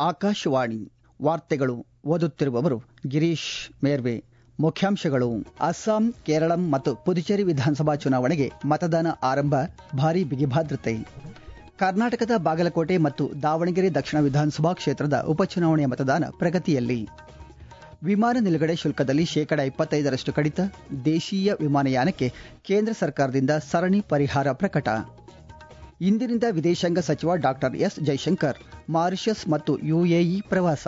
ಆಕಾಶವಾಣಿ ವಾರ್ತೆಗಳು ಓದುತ್ತಿರುವವರು ಗಿರೀಶ್ ಮೇರ್ವೆ ಮುಖ್ಯಾಂಶಗಳು ಅಸ್ಸಾಂ ಕೇರಳಂ ಮತ್ತು ಪುದುಚೇರಿ ವಿಧಾನಸಭಾ ಚುನಾವಣೆಗೆ ಮತದಾನ ಆರಂಭ ಭಾರೀ ಬಿಗಿಭದ್ರತೆ ಕರ್ನಾಟಕದ ಬಾಗಲಕೋಟೆ ಮತ್ತು ದಾವಣಗೆರೆ ದಕ್ಷಿಣ ವಿಧಾನಸಭಾ ಕ್ಷೇತ್ರದ ಉಪಚುನಾವಣೆಯ ಮತದಾನ ಪ್ರಗತಿಯಲ್ಲಿ ವಿಮಾನ ನಿಲುಗಡೆ ಶುಲ್ಕದಲ್ಲಿ ಶೇಕಡ ಇಪ್ಪತ್ತೈದರಷ್ಟು ಕಡಿತ ದೇಶೀಯ ವಿಮಾನಯಾನಕ್ಕೆ ಕೇಂದ್ರ ಸರ್ಕಾರದಿಂದ ಸರಣಿ ಪರಿಹಾರ ಪ್ರಕಟ ಇಂದಿನಿಂದ ವಿದೇಶಾಂಗ ಸಚಿವ ಡಾಕ್ಟರ್ ಎಸ್ ಜೈಶಂಕರ್ ಮಾರಿಷಸ್ ಮತ್ತು ಯುಎಇ ಪ್ರವಾಸ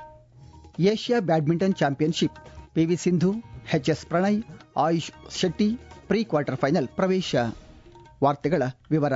Asia badminton championship PV Sindhu HS Prannoy Ayush Shetty pre quarter final ಪ್ರವೇಶ ವಾರ್ತೆಗಳ ವಿವರ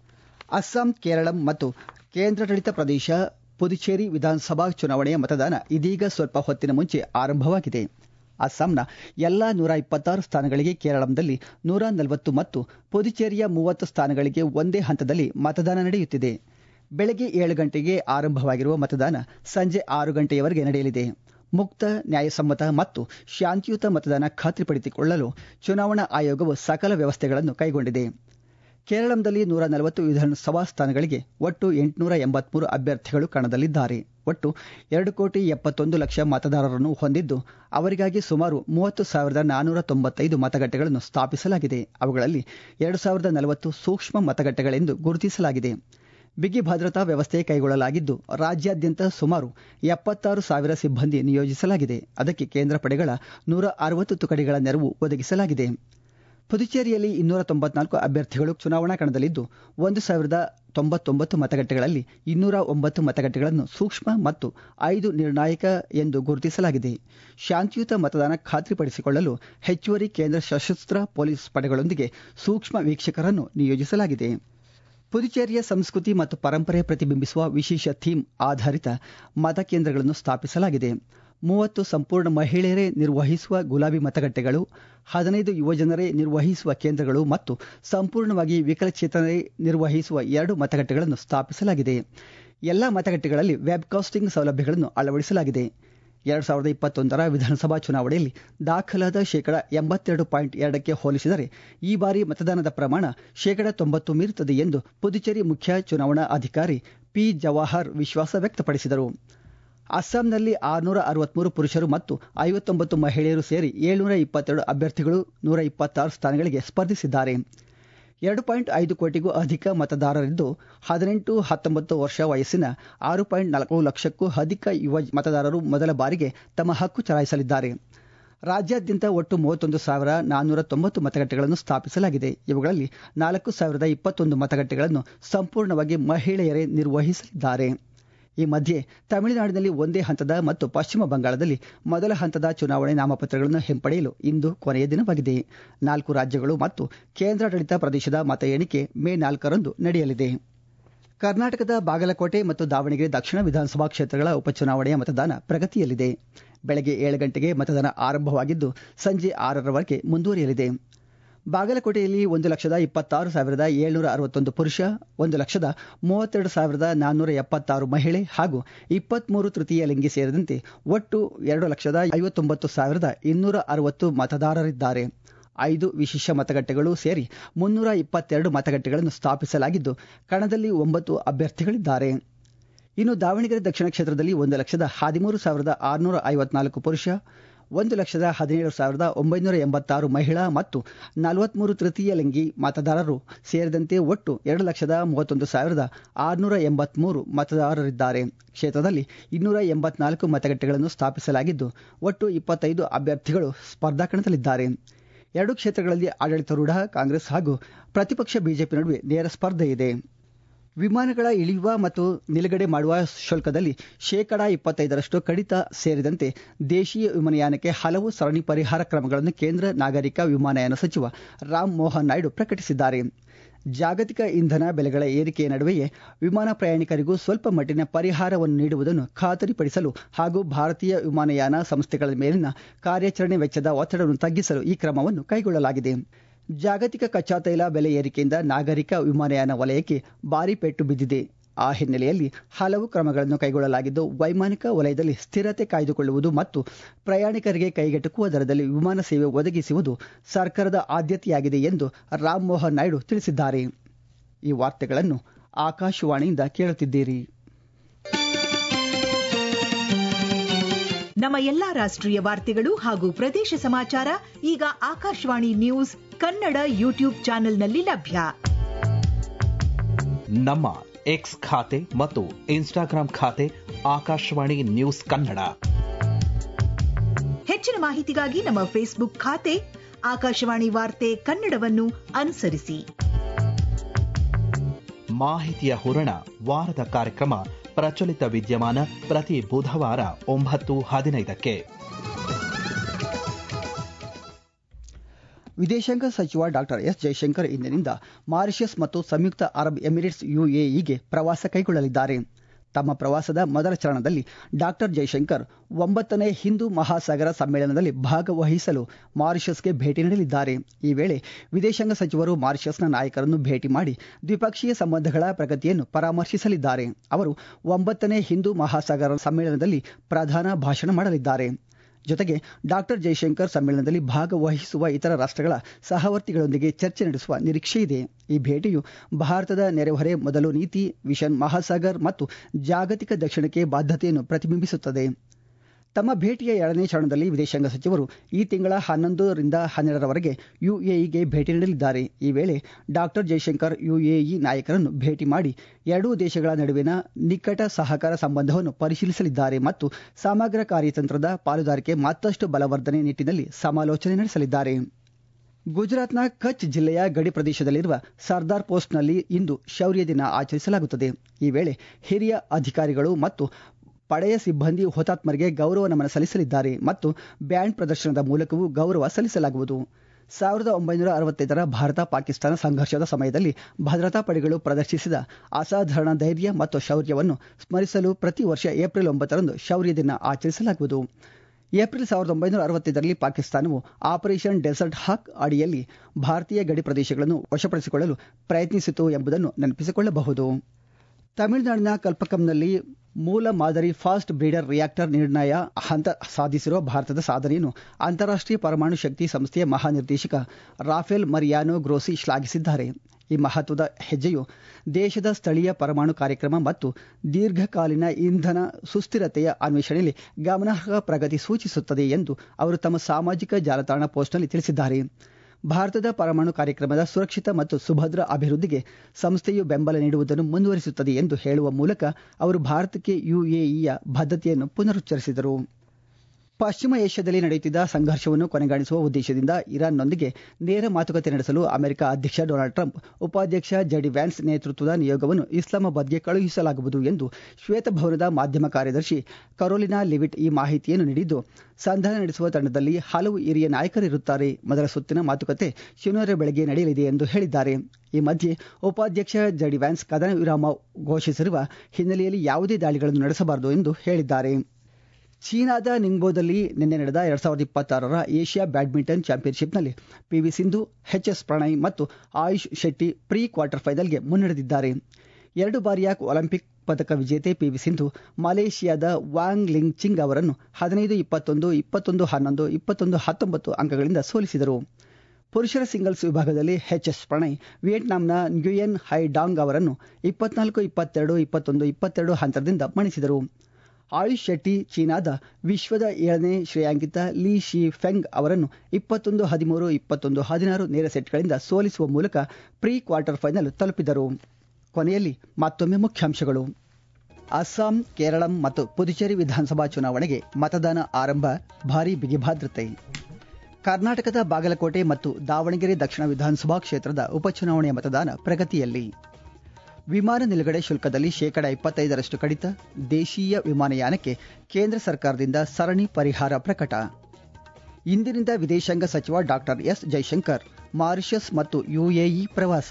ಅಸ್ಸಾಂ ಕೇರಳಂ ಮತ್ತು ಕೇಂದ್ರಾಡಳಿತ ಪ್ರದೇಶ ಪುದುಚೇರಿ ವಿಧಾನಸಭಾ ಚುನಾವಣೆಯ ಮತದಾನ ಇದೀಗ ಸ್ವಲ್ಪ ಹೊತ್ತಿನ ಮುಂಚೆ ಆರಂಭವಾಗಿದೆ ಅಸ್ಸಾಂನ ಎಲ್ಲಾ ನೂರ ಇಪ್ಪತ್ತಾರು ಸ್ಥಾನಗಳಿಗೆ ಕೇರಳಂದಲ್ಲಿ ನೂರ ನಲವತ್ತು ಮತ್ತು ಪುದುಚೇರಿಯ ಮೂವತ್ತು ಸ್ಥಾನಗಳಿಗೆ ಒಂದೇ ಹಂತದಲ್ಲಿ ಮತದಾನ ನಡೆಯುತ್ತಿದೆ ಬೆಳಗ್ಗೆ ಏಳು ಗಂಟೆಗೆ ಆರಂಭವಾಗಿರುವ ಮತದಾನ ಸಂಜೆ ಆರು ಗಂಟೆಯವರೆಗೆ ನಡೆಯಲಿದೆ ಮುಕ್ತ ನ್ಯಾಯಸಮ್ಮತ ಮತ್ತು ಶಾಂತಿಯುತ ಮತದಾನ ಖಾತ್ರಿಪಡಿಸಿಕೊಳ್ಳಲು ಚುನಾವಣಾ ಆಯೋಗವು ಸಕಲ ವ್ಯವಸ್ಥೆಗಳನ್ನು ಕೈಗೊಂಡಿದೆ ಕೇರಳಂದಲ್ಲಿ ನೂರ ನಲವತ್ತು ವಿಧಾನಸಭಾ ಸ್ಥಾನಗಳಿಗೆ ಒಟ್ಟು ಎಂಟುನೂರ ಎಂಬತ್ಮೂರು ಅಭ್ಯರ್ಥಿಗಳು ಕಣದಲ್ಲಿದ್ದಾರೆ ಒಟ್ಟು ಎರಡು ಕೋಟಿ ಎಪ್ಪತ್ತೊಂದು ಲಕ್ಷ ಮತದಾರರನ್ನು ಹೊಂದಿದ್ದು ಅವರಿಗಾಗಿ ಸುಮಾರು ಮೂವತ್ತು ಸಾವಿರದ ನಾನ್ನೂರ ತೊಂಬತ್ತೈದು ಮತಗಟ್ಟೆಗಳನ್ನು ಸ್ಥಾಪಿಸಲಾಗಿದೆ ಅವುಗಳಲ್ಲಿ ಎರಡು ಸಾವಿರದ ನಲವತ್ತು ಸೂಕ್ಷ್ಮ ಮತಗಟ್ಟೆಗಳೆಂದು ಗುರುತಿಸಲಾಗಿದೆ ಬಿಗಿ ಭದ್ರತಾ ವ್ಯವಸ್ಥೆ ಕೈಗೊಳ್ಳಲಾಗಿದ್ದು ರಾಜ್ಯಾದ್ಯಂತ ಸುಮಾರು ಎಪ್ಪತ್ತಾರು ಸಾವಿರ ಸಿಬ್ಬಂದಿ ನಿಯೋಜಿಸಲಾಗಿದೆ ಅದಕ್ಕೆ ಕೇಂದ್ರ ಪಡೆಗಳ ನೂರ ಅರವತ್ತು ತುಕಡಿಗಳ ನೆರವು ಒದಗಿಸಲಾಗಿದೆ ಪುದುಚೇರಿಯಲ್ಲಿ ಇನ್ನೂರ ತೊಂಬತ್ನಾಲ್ಕು ಅಭ್ಯರ್ಥಿಗಳು ಚುನಾವಣಾ ಕಣದಲ್ಲಿದ್ದು ಒಂದು ಸಾವಿರದ ತೊಂಬತ್ತೊಂಬತ್ತು ಮತಗಟ್ಟೆಗಳಲ್ಲಿ ಇನ್ನೂರ ಒಂಬತ್ತು ಮತಗಟ್ಟೆಗಳನ್ನು ಸೂಕ್ಷ್ಮ ಮತ್ತು ಐದು ನಿರ್ಣಾಯಕ ಎಂದು ಗುರುತಿಸಲಾಗಿದೆ ಶಾಂತಿಯುತ ಮತದಾನ ಖಾತ್ರಿಪಡಿಸಿಕೊಳ್ಳಲು ಹೆಚ್ಚುವರಿ ಕೇಂದ್ರ ಸಶಸ್ತ್ರ ಪೊಲೀಸ್ ಪಡೆಗಳೊಂದಿಗೆ ಸೂಕ್ಷ್ಮ ವೀಕ್ಷಕರನ್ನು ನಿಯೋಜಿಸಲಾಗಿದೆ ಪುದುಚೇರಿಯ ಸಂಸ್ಕೃತಿ ಮತ್ತು ಪರಂಪರೆ ಪ್ರತಿಬಿಂಬಿಸುವ ವಿಶೇಷ ಥೀಮ್ ಆಧಾರಿತ ಮತಕೇಂದ್ರಗಳನ್ನು ಸ್ಥಾಪಿಸಲಾಗಿದೆ ಮೂವತ್ತು ಸಂಪೂರ್ಣ ಮಹಿಳೆಯರೇ ನಿರ್ವಹಿಸುವ ಗುಲಾಬಿ ಮತಗಟ್ಟೆಗಳು ಹದಿನೈದು ಯುವಜನರೇ ನಿರ್ವಹಿಸುವ ಕೇಂದ್ರಗಳು ಮತ್ತು ಸಂಪೂರ್ಣವಾಗಿ ವಿಕಲಚೇತನರೇ ನಿರ್ವಹಿಸುವ ಎರಡು ಮತಗಟ್ಟೆಗಳನ್ನು ಸ್ಥಾಪಿಸಲಾಗಿದೆ ಎಲ್ಲ ಮತಗಟ್ಟೆಗಳಲ್ಲಿ ವೆಬ್ಕಾಸ್ಟಿಂಗ್ ಸೌಲಭ್ಯಗಳನ್ನು ಅಳವಡಿಸಲಾಗಿದೆ ಎರಡು ಸಾವಿರದ ಇಪ್ಪತ್ತೊಂದರ ವಿಧಾನಸಭಾ ಚುನಾವಣೆಯಲ್ಲಿ ದಾಖಲಾದ ಶೇಕಡ ಎಂಬತ್ತೆರಡು ಪಾಯಿಂಟ್ ಎರಡಕ್ಕೆ ಹೋಲಿಸಿದರೆ ಈ ಬಾರಿ ಮತದಾನದ ಪ್ರಮಾಣ ಶೇಕಡ ತೊಂಬತ್ತು ಮೀರುತ್ತದೆ ಎಂದು ಪುದುಚೇರಿ ಮುಖ್ಯ ಚುನಾವಣಾ ಅಧಿಕಾರಿ ಪಿ ಜವಾಹರ್ ವಿಶ್ವಾಸ ವ್ಯಕ್ತಪಡಿಸಿದರು ಅಸ್ಸಾಂನಲ್ಲಿ ಆರುನೂರ ಅರವತ್ಮೂರು ಪುರುಷರು ಮತ್ತು ಐವತ್ತೊಂಬತ್ತು ಮಹಿಳೆಯರು ಸೇರಿ ಏಳ್ನೂರ ಇಪ್ಪತ್ತೆರಡು ಅಭ್ಯರ್ಥಿಗಳು ನೂರ ಇಪ್ಪತ್ತಾರು ಸ್ಥಾನಗಳಿಗೆ ಸ್ಪರ್ಧಿಸಿದ್ದಾರೆ ಎರಡು ಪಾಯಿಂಟ್ ಐದು ಕೋಟಿಗೂ ಅಧಿಕ ಮತದಾರರಿದ್ದು ಹದಿನೆಂಟು ಹತ್ತೊಂಬತ್ತು ವರ್ಷ ವಯಸ್ಸಿನ ಆರು ಪಾಯಿಂಟ್ ನಾಲ್ಕು ಲಕ್ಷಕ್ಕೂ ಅಧಿಕ ಯುವ ಮತದಾರರು ಮೊದಲ ಬಾರಿಗೆ ತಮ್ಮ ಹಕ್ಕು ಚಲಾಯಿಸಲಿದ್ದಾರೆ ರಾಜ್ಯಾದ್ಯಂತ ಒಟ್ಟು ಮೂವತ್ತೊಂದು ಸಾವಿರ ನಾನ್ನೂರ ತೊಂಬತ್ತು ಮತಗಟ್ಟೆಗಳನ್ನು ಸ್ಥಾಪಿಸಲಾಗಿದೆ ಇವುಗಳಲ್ಲಿ ನಾಲ್ಕು ಸಾವಿರದ ಇಪ್ಪತ್ತೊಂದು ಮತಗಟ್ಟೆಗಳನ್ನು ಸಂಪೂರ್ಣವಾಗಿ ಮಹಿಳೆಯರೇ ನಿರ್ವಹಿಸಲಿದ್ದಾರೆ ಈ ಮಧ್ಯೆ ತಮಿಳುನಾಡಿನಲ್ಲಿ ಒಂದೇ ಹಂತದ ಮತ್ತು ಪಶ್ಚಿಮ ಬಂಗಾಳದಲ್ಲಿ ಮೊದಲ ಹಂತದ ಚುನಾವಣೆ ನಾಮಪತ್ರಗಳನ್ನು ಹಿಂಪಡೆಯಲು ಇಂದು ಕೊನೆಯ ದಿನವಾಗಿದೆ ನಾಲ್ಕು ರಾಜ್ಯಗಳು ಮತ್ತು ಕೇಂದ್ರಾಡಳಿತ ಪ್ರದೇಶದ ಮತ ಎಣಿಕೆ ಮೇ ನಾಲ್ಕರಂದು ನಡೆಯಲಿದೆ ಕರ್ನಾಟಕದ ಬಾಗಲಕೋಟೆ ಮತ್ತು ದಾವಣಗೆರೆ ದಕ್ಷಿಣ ವಿಧಾನಸಭಾ ಕ್ಷೇತ್ರಗಳ ಉಪಚುನಾವಣೆಯ ಮತದಾನ ಪ್ರಗತಿಯಲ್ಲಿದೆ ಬೆಳಗ್ಗೆ ಏಳು ಗಂಟೆಗೆ ಮತದಾನ ಆರಂಭವಾಗಿದ್ದು ಸಂಜೆ ಆರರವರೆಗೆ ಮುಂದುವರಿಯಲಿದೆ ಬಾಗಲಕೋಟೆಯಲ್ಲಿ ಒಂದು ಲಕ್ಷದ ಇಪ್ಪತ್ತಾರು ಸಾವಿರದ ಏಳ್ನೂರ ಅರವತ್ತೊಂದು ಪುರುಷ ಒಂದು ಲಕ್ಷದ ಮೂವತ್ತೆರಡು ಸಾವಿರದ ನಾನ್ನೂರ ಎಪ್ಪತ್ತಾರು ಮಹಿಳೆ ಹಾಗೂ ಇಪ್ಪತ್ಮೂರು ತೃತೀಯ ಲಿಂಗಿ ಸೇರಿದಂತೆ ಒಟ್ಟು ಎರಡು ಲಕ್ಷದ ಐವತ್ತೊಂಬತ್ತು ಸಾವಿರದ ಇನ್ನೂರ ಅರವತ್ತು ಮತದಾರರಿದ್ದಾರೆ ಐದು ವಿಶೇಷ ಮತಗಟ್ಟೆಗಳು ಸೇರಿ ಮುನ್ನೂರ ಇಪ್ಪತ್ತೆರಡು ಮತಗಟ್ಟೆಗಳನ್ನು ಸ್ಥಾಪಿಸಲಾಗಿದ್ದು ಕಣದಲ್ಲಿ ಒಂಬತ್ತು ಅಭ್ಯರ್ಥಿಗಳಿದ್ದಾರೆ ಇನ್ನು ದಾವಣಗೆರೆ ದಕ್ಷಿಣ ಕ್ಷೇತ್ರದಲ್ಲಿ ಒಂದು ಲಕ್ಷದ ಹದಿಮೂರು ಸಾವಿರದ ಆರುನೂರ ಐವತ್ನಾಲ್ಕು ಪುರುಷ ಒಂದು ಲಕ್ಷದ ಹದಿನೇಳು ಸಾವಿರದ ಒಂಬೈನೂರ ಎಂಬತ್ತಾರು ಮಹಿಳಾ ಮತ್ತು ನಲವತ್ಮೂರು ತೃತೀಯ ಲಿಂಗಿ ಮತದಾರರು ಸೇರಿದಂತೆ ಒಟ್ಟು ಎರಡು ಲಕ್ಷದ ಮೂವತ್ತೊಂದು ಸಾವಿರದ ಆರುನೂರ ಎಂಬತ್ಮೂರು ಮತದಾರರಿದ್ದಾರೆ ಕ್ಷೇತ್ರದಲ್ಲಿ ಇನ್ನೂರ ಎಂಬತ್ನಾಲ್ಕು ಮತಗಟ್ಟೆಗಳನ್ನು ಸ್ಥಾಪಿಸಲಾಗಿದ್ದು ಒಟ್ಟು ಇಪ್ಪತ್ತೈದು ಅಭ್ಯರ್ಥಿಗಳು ಸ್ಪರ್ಧಾಕಣದಲ್ಲಿದ್ದಾರೆ ಎರಡು ಕ್ಷೇತ್ರಗಳಲ್ಲಿ ಆಡಳಿತಾರೂಢ ಕಾಂಗ್ರೆಸ್ ಹಾಗೂ ಪ್ರತಿಪಕ್ಷ ಬಿಜೆಪಿ ನಡುವೆ ನೇರ ಸ್ಪರ್ಧೆ ಇದೆ ವಿಮಾನಗಳ ಇಳಿಯುವ ಮತ್ತು ನಿಲುಗಡೆ ಮಾಡುವ ಶುಲ್ಕದಲ್ಲಿ ಶೇಕಡಾ ಇಪ್ಪತ್ತೈದರಷ್ಟು ಕಡಿತ ಸೇರಿದಂತೆ ದೇಶೀಯ ವಿಮಾನಯಾನಕ್ಕೆ ಹಲವು ಸರಣಿ ಪರಿಹಾರ ಕ್ರಮಗಳನ್ನು ಕೇಂದ್ರ ನಾಗರಿಕ ವಿಮಾನಯಾನ ಸಚಿವ ರಾಮ್ ಮೋಹನ್ ನಾಯ್ಡು ಪ್ರಕಟಿಸಿದ್ದಾರೆ ಜಾಗತಿಕ ಇಂಧನ ಬೆಲೆಗಳ ಏರಿಕೆಯ ನಡುವೆಯೇ ವಿಮಾನ ಪ್ರಯಾಣಿಕರಿಗೂ ಸ್ವಲ್ಪ ಮಟ್ಟಿನ ಪರಿಹಾರವನ್ನು ನೀಡುವುದನ್ನು ಖಾತರಿಪಡಿಸಲು ಹಾಗೂ ಭಾರತೀಯ ವಿಮಾನಯಾನ ಸಂಸ್ಥೆಗಳ ಮೇಲಿನ ಕಾರ್ಯಾಚರಣೆ ವೆಚ್ಚದ ಒತ್ತಡವನ್ನು ತಗ್ಗಿಸಲು ಈ ಕ್ರಮವನ್ನು ಕೈಗೊಳ್ಳಲಾಗಿದೆ ಜಾಗತಿಕ ಕಚ್ಚಾ ತೈಲ ಬೆಲೆ ಏರಿಕೆಯಿಂದ ನಾಗರಿಕ ವಿಮಾನಯಾನ ವಲಯಕ್ಕೆ ಭಾರಿ ಪೆಟ್ಟು ಬಿದ್ದಿದೆ ಆ ಹಿನ್ನೆಲೆಯಲ್ಲಿ ಹಲವು ಕ್ರಮಗಳನ್ನು ಕೈಗೊಳ್ಳಲಾಗಿದ್ದು ವೈಮಾನಿಕ ವಲಯದಲ್ಲಿ ಸ್ಥಿರತೆ ಕಾಯ್ದುಕೊಳ್ಳುವುದು ಮತ್ತು ಪ್ರಯಾಣಿಕರಿಗೆ ಕೈಗೆಟುಕುವ ದರದಲ್ಲಿ ವಿಮಾನ ಸೇವೆ ಒದಗಿಸುವುದು ಸರ್ಕಾರದ ಆದ್ಯತೆಯಾಗಿದೆ ಎಂದು ರಾಮ್ ಮೋಹನ್ ನಾಯ್ಡು ತಿಳಿಸಿದ್ದಾರೆ ಈ ವಾರ್ತೆಗಳನ್ನು ಆಕಾಶವಾಣಿಯಿಂದ ಕೇಳುತ್ತಿದ್ದೀರಿ ನಮ್ಮ ಎಲ್ಲಾ ರಾಷ್ಟ್ರೀಯ ವಾರ್ತೆಗಳು ಹಾಗೂ ಪ್ರದೇಶ ಸಮಾಚಾರ ಈಗ ಆಕಾಶವಾಣಿ ನ್ಯೂಸ್ ಕನ್ನಡ ಯೂಟ್ಯೂಬ್ ಚಾನೆಲ್ನಲ್ಲಿ ಲಭ್ಯ ನಮ್ಮ ಎಕ್ಸ್ ಖಾತೆ ಮತ್ತು ಇನ್ಸ್ಟಾಗ್ರಾಂ ಖಾತೆ ಆಕಾಶವಾಣಿ ನ್ಯೂಸ್ ಕನ್ನಡ ಹೆಚ್ಚಿನ ಮಾಹಿತಿಗಾಗಿ ನಮ್ಮ ಫೇಸ್ಬುಕ್ ಖಾತೆ ಆಕಾಶವಾಣಿ ವಾರ್ತೆ ಕನ್ನಡವನ್ನು ಅನುಸರಿಸಿ ಮಾಹಿತಿಯ ಹೂರಣ ವಾರದ ಕಾರ್ಯಕ್ರಮ ಪ್ರಚಲಿತ ವಿದ್ಯಮಾನ ಪ್ರತಿ ಬುಧವಾರ ಒಂಬತ್ತು ಹದಿನೈದಕ್ಕೆ ವಿದೇಶಾಂಗ ಸಚಿವ ಡಾಕ್ಟರ್ ಎಸ್ ಜಯಶಂಕರ್ ಇಂದಿನಿಂದ ಮಾರಿಷಸ್ ಮತ್ತು ಸಂಯುಕ್ತ ಅರಬ್ ಎಮಿರೇಟ್ಸ್ ಯುಎಇಗೆ ಪ್ರವಾಸ ಕೈಗೊಳ್ಳಲಿದ್ದಾರೆ ತಮ್ಮ ಪ್ರವಾಸದ ಮೊದಲ ಚರಣದಲ್ಲಿ ಡಾಕ್ಟರ್ ಜೈಶಂಕರ್ ಒಂಬತ್ತನೇ ಹಿಂದೂ ಮಹಾಸಾಗರ ಸಮ್ಮೇಳನದಲ್ಲಿ ಭಾಗವಹಿಸಲು ಮಾರಿಷಸ್ಗೆ ಭೇಟಿ ನೀಡಲಿದ್ದಾರೆ ಈ ವೇಳೆ ವಿದೇಶಾಂಗ ಸಚಿವರು ಮಾರಿಷಸ್ನ ನಾಯಕರನ್ನು ಭೇಟಿ ಮಾಡಿ ದ್ವಿಪಕ್ಷೀಯ ಸಂಬಂಧಗಳ ಪ್ರಗತಿಯನ್ನು ಪರಾಮರ್ಶಿಸಲಿದ್ದಾರೆ ಅವರು ಒಂಬತ್ತನೇ ಹಿಂದೂ ಮಹಾಸಾಗರ ಸಮ್ಮೇಳನದಲ್ಲಿ ಪ್ರಧಾನ ಭಾಷಣ ಮಾಡಲಿದ್ದಾರೆ ಜೊತೆಗೆ ಡಾಕ್ಟರ್ ಜೈಶಂಕರ್ ಸಮ್ಮೇಳನದಲ್ಲಿ ಭಾಗವಹಿಸುವ ಇತರ ರಾಷ್ಟ್ರಗಳ ಸಹವರ್ತಿಗಳೊಂದಿಗೆ ಚರ್ಚೆ ನಡೆಸುವ ನಿರೀಕ್ಷೆ ಇದೆ ಈ ಭೇಟಿಯು ಭಾರತದ ನೆರೆಹೊರೆ ಮೊದಲು ನೀತಿ ವಿಷನ್ ಮಹಾಸಾಗರ್ ಮತ್ತು ಜಾಗತಿಕ ದಕ್ಷಿಣಕ್ಕೆ ಬಾಧ್ಯತೆಯನ್ನು ಪ್ರತಿಬಿಂಬಿಸುತ್ತದೆ ತಮ್ಮ ಭೇಟಿಯ ಎರಡನೇ ಚರಣದಲ್ಲಿ ವಿದೇಶಾಂಗ ಸಚಿವರು ಈ ತಿಂಗಳ ಹನ್ನೊಂದರಿಂದ ಹನ್ನೆರಡರವರೆಗೆ ಯುಎಇಗೆ ಭೇಟಿ ನೀಡಲಿದ್ದಾರೆ ಈ ವೇಳೆ ಡಾಕ್ಟರ್ ಜೈಶಂಕರ್ ಯುಎಇ ನಾಯಕರನ್ನು ಭೇಟಿ ಮಾಡಿ ಎರಡೂ ದೇಶಗಳ ನಡುವಿನ ನಿಕಟ ಸಹಕಾರ ಸಂಬಂಧವನ್ನು ಪರಿಶೀಲಿಸಲಿದ್ದಾರೆ ಮತ್ತು ಸಮಗ್ರ ಕಾರ್ಯತಂತ್ರದ ಪಾಲುದಾರಿಕೆ ಮತ್ತಷ್ಟು ಬಲವರ್ಧನೆ ನಿಟ್ಟಿನಲ್ಲಿ ಸಮಾಲೋಚನೆ ನಡೆಸಲಿದ್ದಾರೆ ಗುಜರಾತ್ನ ಕಚ್ ಜಿಲ್ಲೆಯ ಗಡಿ ಪ್ರದೇಶದಲ್ಲಿರುವ ಸರ್ದಾರ್ ಪೋಸ್ಟ್ನಲ್ಲಿ ಇಂದು ಶೌರ್ಯ ದಿನ ಆಚರಿಸಲಾಗುತ್ತದೆ ಈ ವೇಳೆ ಹಿರಿಯ ಅಧಿಕಾರಿಗಳು ಮತ್ತು ಪಡೆಯ ಸಿಬ್ಬಂದಿ ಹುತಾತ್ಮರಿಗೆ ಗೌರವ ನಮನ ಸಲ್ಲಿಸಲಿದ್ದಾರೆ ಮತ್ತು ಬ್ಯಾಂಡ್ ಪ್ರದರ್ಶನದ ಮೂಲಕವೂ ಗೌರವ ಸಲ್ಲಿಸಲಾಗುವುದು ಸಾವಿರದ ಒಂಬೈನೂರ ಅರವತ್ತೈದರ ಭಾರತ ಪಾಕಿಸ್ತಾನ ಸಂಘರ್ಷದ ಸಮಯದಲ್ಲಿ ಭದ್ರತಾ ಪಡೆಗಳು ಪ್ರದರ್ಶಿಸಿದ ಅಸಾಧಾರಣ ಧೈರ್ಯ ಮತ್ತು ಶೌರ್ಯವನ್ನು ಸ್ಮರಿಸಲು ಪ್ರತಿ ವರ್ಷ ಏಪ್ರಿಲ್ ಒಂಬತ್ತರಂದು ಶೌರ್ಯ ದಿನ ಆಚರಿಸಲಾಗುವುದು ಏಪ್ರಿಲ್ ಸಾವಿರದ ಒಂಬೈನೂರ ಅರವತ್ತೈದರಲ್ಲಿ ಪಾಕಿಸ್ತಾನವು ಆಪರೇಷನ್ ಡೆಸರ್ಟ್ ಹಾಕ್ ಅಡಿಯಲ್ಲಿ ಭಾರತೀಯ ಗಡಿ ಪ್ರದೇಶಗಳನ್ನು ವಶಪಡಿಸಿಕೊಳ್ಳಲು ಪ್ರಯತ್ನಿಸಿತು ಎಂಬುದನ್ನು ನೆನಪಿಸಿಕೊಳ್ಳಬಹುದು ತಮಿಳುನಾಡಿನ ಕಲ್ಪಕಂನಲ್ಲಿ ಮೂಲ ಮಾದರಿ ಫಾಸ್ಟ್ ಬ್ರೀಡರ್ ರಿಯಾಕ್ಟರ್ ನಿರ್ಣಯ ಹಂತ ಸಾಧಿಸಿರುವ ಭಾರತದ ಸಾಧನೆಯನ್ನು ಅಂತಾರಾಷ್ಟ್ರೀಯ ಪರಮಾಣು ಶಕ್ತಿ ಸಂಸ್ಥೆಯ ಮಹಾನಿರ್ದೇಶಕ ರಾಫೆಲ್ ಮರಿಯಾನೋ ಗ್ರೋಸಿ ಶ್ಲಾಘಿಸಿದ್ದಾರೆ ಈ ಮಹತ್ವದ ಹೆಜ್ಜೆಯು ದೇಶದ ಸ್ಥಳೀಯ ಪರಮಾಣು ಕಾರ್ಯಕ್ರಮ ಮತ್ತು ದೀರ್ಘಕಾಲೀನ ಇಂಧನ ಸುಸ್ಥಿರತೆಯ ಅನ್ವೇಷಣೆಯಲ್ಲಿ ಗಮನಾರ್ಹ ಪ್ರಗತಿ ಸೂಚಿಸುತ್ತದೆ ಎಂದು ಅವರು ತಮ್ಮ ಸಾಮಾಜಿಕ ಜಾಲತಾಣ ಪೋಸ್ಟ್ನಲ್ಲಿ ತಿಳಿಸಿದ್ದಾರೆ ಭಾರತದ ಪರಮಾಣು ಕಾರ್ಯಕ್ರಮದ ಸುರಕ್ಷಿತ ಮತ್ತು ಸುಭದ್ರ ಅಭಿವೃದ್ಧಿಗೆ ಸಂಸ್ಥೆಯು ಬೆಂಬಲ ನೀಡುವುದನ್ನು ಮುಂದುವರಿಸುತ್ತದೆ ಎಂದು ಹೇಳುವ ಮೂಲಕ ಅವರು ಭಾರತಕ್ಕೆ ಯುಎಇಯ ಬದ್ಧತೆಯನ್ನು ಪುನರುಚ್ಚರಿಸಿದರು ಪಶ್ಚಿಮ ಏಷ್ಯಾದಲ್ಲಿ ನಡೆಯುತ್ತಿದ್ದ ಸಂಘರ್ಷವನ್ನು ಕೊನೆಗಾಣಿಸುವ ಉದ್ದೇಶದಿಂದ ಇರಾನ್ನೊಂದಿಗೆ ನೇರ ಮಾತುಕತೆ ನಡೆಸಲು ಅಮೆರಿಕ ಅಧ್ಯಕ್ಷ ಡೊನಾಲ್ಡ್ ಟ್ರಂಪ್ ಉಪಾಧ್ಯಕ್ಷ ಜೆಡಿ ವ್ಯಾನ್ಸ್ ನೇತೃತ್ವದ ನಿಯೋಗವನ್ನು ಇಸ್ಲಾಮಾಬಾದ್ಗೆ ಕಳುಹಿಸಲಾಗುವುದು ಎಂದು ಶ್ವೇತಭವನದ ಮಾಧ್ಯಮ ಕಾರ್ಯದರ್ಶಿ ಕರೋಲಿನಾ ಲಿವಿಟ್ ಈ ಮಾಹಿತಿಯನ್ನು ನೀಡಿದ್ದು ಸಂಧಾನ ನಡೆಸುವ ತಂಡದಲ್ಲಿ ಹಲವು ಹಿರಿಯ ನಾಯಕರಿರುತ್ತಾರೆ ಮೊದಲ ಸುತ್ತಿನ ಮಾತುಕತೆ ಶನಿವಾರ ಬೆಳಗ್ಗೆ ನಡೆಯಲಿದೆ ಎಂದು ಹೇಳಿದ್ದಾರೆ ಈ ಮಧ್ಯೆ ಉಪಾಧ್ಯಕ್ಷ ಜಡಿ ವ್ಯಾನ್ಸ್ ಕದನ ವಿರಾಮ ಘೋಷಿಸಿರುವ ಹಿನ್ನೆಲೆಯಲ್ಲಿ ಯಾವುದೇ ದಾಳಿಗಳನ್ನು ನಡೆಸಬಾರದು ಎಂದು ಹೇಳಿದ್ದಾರೆ ಚೀನಾದ ನಿಂಗ್ಬೋದಲ್ಲಿ ನಿನ್ನೆ ನಡೆದ ಎರಡ್ ಸಾವಿರದ ಇಪ್ಪತ್ತಾರರ ಏಷ್ಯಾ ಬ್ಯಾಡ್ಮಿಂಟನ್ ಚಾಂಪಿಯನ್ಶಿಪ್ನಲ್ಲಿ ಪಿವಿ ಸಿಂಧು ಎಚ್ಎಸ್ ಪ್ರಣಯ್ ಮತ್ತು ಆಯುಷ್ ಶೆಟ್ಟಿ ಪ್ರೀ ಕ್ವಾರ್ಟರ್ ಫೈನಲ್ಗೆ ಮುನ್ನಡೆದಿದ್ದಾರೆ ಎರಡು ಬಾರಿಯ ಒಲಿಂಪಿಕ್ ಪದಕ ವಿಜೇತೆ ಪಿವಿ ಸಿಂಧು ಮಲೇಷಿಯಾದ ವಾಂಗ್ ಲಿಂಗ್ ಚಿಂಗ್ ಅವರನ್ನು ಹದಿನೈದು ಇಪ್ಪತ್ತೊಂದು ಇಪ್ಪತ್ತೊಂದು ಹನ್ನೊಂದು ಇಪ್ಪತ್ತೊಂದು ಹತ್ತೊಂಬತ್ತು ಅಂಕಗಳಿಂದ ಸೋಲಿಸಿದರು ಪುರುಷರ ಸಿಂಗಲ್ಸ್ ವಿಭಾಗದಲ್ಲಿ ಎಚ್ಎಸ್ ಪ್ರಣಯ್ ವಿಯೆಟ್ನಾಂನ ನ್ಯೂಯನ್ ಹೈ ಡಾಂಗ್ ಅವರನ್ನು ಇಪ್ಪತ್ನಾಲ್ಕು ಇಪ್ಪತ್ತೆರಡು ಇಪ್ಪತ್ತೊಂದು ಇಪ್ಪತ್ತೆರಡು ಹಂತದಿಂದ ಮಣಿಸಿದರು ಆಯುಷ್ ಶೆಟ್ಟಿ ಚೀನಾದ ವಿಶ್ವದ ಏಳನೇ ಶ್ರೇಯಾಂಕಿತ ಲೀ ಶಿ ಫೆಂಗ್ ಅವರನ್ನು ಇಪ್ಪತ್ತೊಂದು ಹದಿಮೂರು ಇಪ್ಪತ್ತೊಂದು ಹದಿನಾರು ನೇರ ಸೆಟ್ಗಳಿಂದ ಸೋಲಿಸುವ ಮೂಲಕ ಪ್ರೀ ಕ್ವಾರ್ಟರ್ ಫೈನಲ್ ತಲುಪಿದರು ಕೊನೆಯಲ್ಲಿ ಮತ್ತೊಮ್ಮೆ ಮುಖ್ಯಾಂಶಗಳು ಅಸ್ಸಾಂ ಕೇರಳ ಮತ್ತು ಪುದುಚೇರಿ ವಿಧಾನಸಭಾ ಚುನಾವಣೆಗೆ ಮತದಾನ ಆರಂಭ ಭಾರೀ ಬಿಗಿಭದ್ರತೆ ಕರ್ನಾಟಕದ ಬಾಗಲಕೋಟೆ ಮತ್ತು ದಾವಣಗೆರೆ ದಕ್ಷಿಣ ವಿಧಾನಸಭಾ ಕ್ಷೇತ್ರದ ಉಪಚುನಾವಣೆಯ ಮತದಾನ ಪ್ರಗತಿಯಲ್ಲಿ ವಿಮಾನ ನಿಲುಗಡೆ ಶುಲ್ಕದಲ್ಲಿ ಶೇಕಡ ಇಪ್ಪತ್ತೈದರಷ್ಟು ಕಡಿತ ದೇಶೀಯ ವಿಮಾನಯಾನಕ್ಕೆ ಕೇಂದ್ರ ಸರ್ಕಾರದಿಂದ ಸರಣಿ ಪರಿಹಾರ ಪ್ರಕಟ ಇಂದಿನಿಂದ ವಿದೇಶಾಂಗ ಸಚಿವ ಡಾಕ್ಟರ್ ಎಸ್ ಜೈಶಂಕರ್ ಮಾರಿಷಸ್ ಮತ್ತು ಯುಎಇ ಪ್ರವಾಸ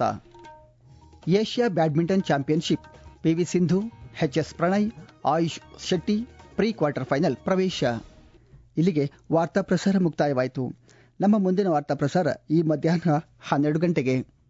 Asia badminton championship PV Sindhu HS Prannoy Ayush Shetty pre quarter final ಪ್ರವೇಶ ಇಲ್ಲಿಗೆ ವಾರ್ತಾ ಪ್ರಸಾರ ಮುಕ್ತಾಯವಾಯಿತು ನಮ್ಮ ಮುಂದಿನ ವಾರ್ತಾ ಪ್ರಸಾರ ಈ ಮಧ್ಯಾಹ್ನ ಹನ್ನೆರಡು ಗಂಟೆಗೆ